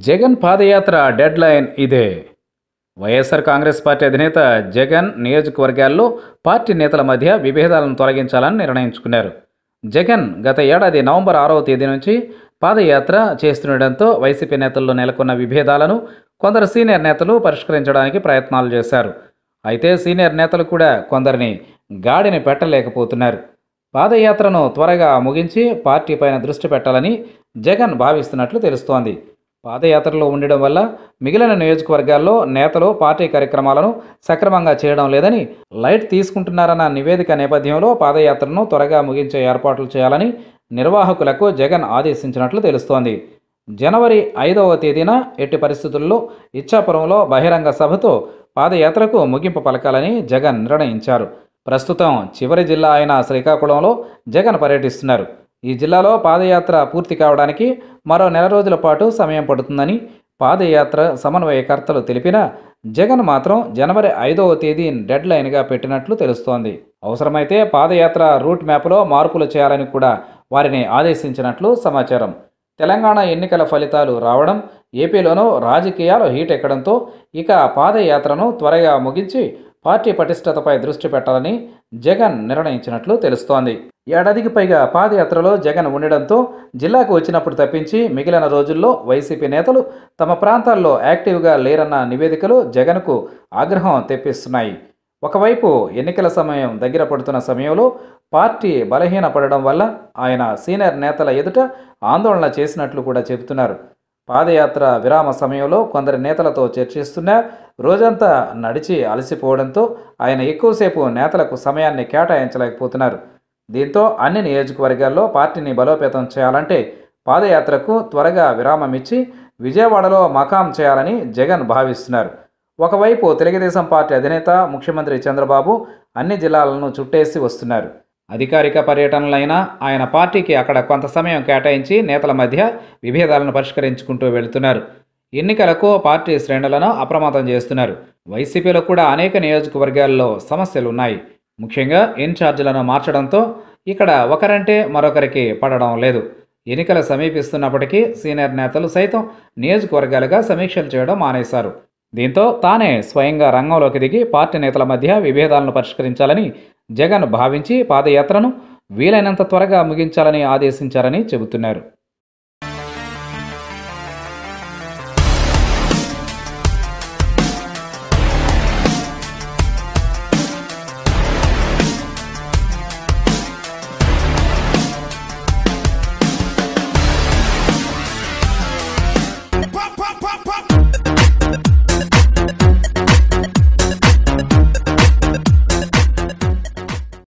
జగన్ పాదయాత్ర dead line ఇదే YSR Congress party అధినేత జగన్ నియోజకవర్గాల్లో పార్టీ నేతల మధ్య విభేదాలను తొలగించాలని నిర్ణయించుకున్నారు జగన్ గత ఏడాది నవంబర్ ఆరవ తేదీ నుంచి పాదయాత్ర చేస్తుండటంతో వైసీపీ నేతల్లో నెలకొన్న విభేదాలను కొందరు సీనియర్ నేతలు పరిష్కరించడానికి ప్రయత్నాలు చేశారు అయితే సీనియర్ నేతలు కూడా కొందరిని గాడిని పెట్టలేకపోతున్నారు పాదయాత్రను త్వరగా ముగించి పార్టీ పైన దృష్టి పెట్టాలని జగన్ భావిస్తున్నట్లు తెలుస్తోంది పాదయాత్రలో ఉండడం వల్ల మిగిలిన నియోజకవర్గాల్లో నేతలు పార్టీ కార్యక్రమాలను సక్రమంగా చేయడం లేదని లైట్ తీసుకుంటున్నారన్న నివేదిక నేపథ్యంలో పాదయాత్రను త్వరగా ముగించే ఏర్పాట్లు చేయాలని నిర్వాహకులకు జగన్ ఆదేశించినట్లు తెలుస్తోంది జనవరి ఐదవ తేదీన ఎట్టి పరిస్థితుల్లో ఇచ్చాపురంలో బహిరంగ సభతో పాదయాత్రకు ముగింపు పలకాలని జగన్ నిర్ణయించారు ప్రస్తుతం చివరి జిల్లా అయిన శ్రీకాకుళంలో జగన్ పర్యటిస్తున్నారు ఈ జిల్లాలో పాదయాత్ర పూర్తి కావడానికి మరో నెల రోజుల పాటు సమయం పడుతుందని పాదయాత్ర సమన్వయకర్తలు తెలిపినా జగన్ మాత్రం జనవరి ఐదవ తేదీ డెడ్ లైన్గా పెట్టినట్లు తెలుస్తోంది అవసరమైతే పాదయాత్ర రూట్ మ్యాప్లో మార్పులు చేయాలని కూడా వారిని ఆదేశించినట్లు సమాచారం తెలంగాణ ఎన్నికల ఫలితాలు రావడం ఏపీలోనూ రాజకీయాలు హీట్ ఎక్కడంతో ఇక పాదయాత్రను త్వరగా ముగించి పార్టీ పటిష్టతపై దృష్టి పెట్టాలని జగన్ నిర్ణయించినట్లు తెలుస్తోంది ఏడాదికి పైగా పాదయాత్రలో జగన్ ఉండడంతో జిల్లాకు వచ్చినప్పుడు తప్పించి మిగిలిన రోజుల్లో వైసీపీ నేతలు తమ ప్రాంతాల్లో యాక్టివ్గా లేరన్న నివేదికలు జగన్కు ఆగ్రహం తెప్పిస్తున్నాయి ఒకవైపు ఎన్నికల సమయం దగ్గర పడుతున్న సమయంలో పార్టీ బలహీనపడడం వల్ల ఆయన సీనియర్ నేతల ఎదుట ఆందోళన చేసినట్లు కూడా చెబుతున్నారు పాదయాత్ర విరామ సమయంలో కొందరి నేతలతో చర్చిస్తున్నా రోజంతా నడిచి అలసిపోవడంతో ఆయన ఎక్కువసేపు నేతలకు సమయాన్ని కేటాయించలేకపోతున్నారు దీంతో అన్ని నియోజకవర్గాల్లో పార్టీని బలోపేతం చేయాలంటే పాదయాత్రకు త్వరగా విరామం ఇచ్చి విజయవాడలో మకాం చేయాలని జగన్ భావిస్తున్నారు ఒకవైపు తెలుగుదేశం పార్టీ అధినేత ముఖ్యమంత్రి చంద్రబాబు అన్ని జిల్లాలను చుట్టేసి వస్తున్నారు అధికారిక పర్యటనలైనా ఆయన పార్టీకి అక్కడ కొంత సమయం కేటాయించి నేతల మధ్య విభేదాలను పరిష్కరించుకుంటూ వెళుతున్నారు ఎన్నికలకు పార్టీ శ్రేణులను అప్రమత్తం చేస్తున్నారు వైసీపీలో కూడా అనేక నియోజకవర్గాల్లో సమస్యలు ఉన్నాయి ముఖ్యంగా ఇన్ఛార్జీలను మార్చడంతో ఇక్కడ ఒకరంటే మరొకరికి పడడం లేదు ఎన్నికలు సమీపిస్తున్నప్పటికీ సీనియర్ నేతలు సైతం నియోజకవర్గాలుగా సమీక్షలు చేయడం మానేశారు దీంతో తానే స్వయంగా రంగంలోకి దిగి పార్టీ నేతల మధ్య విభేదాలను పరిష్కరించాలని జగన్ భావించి పాదయాత్రను వీలైనంత త్వరగా ముగించాలని ఆదేశించారని చెబుతున్నారు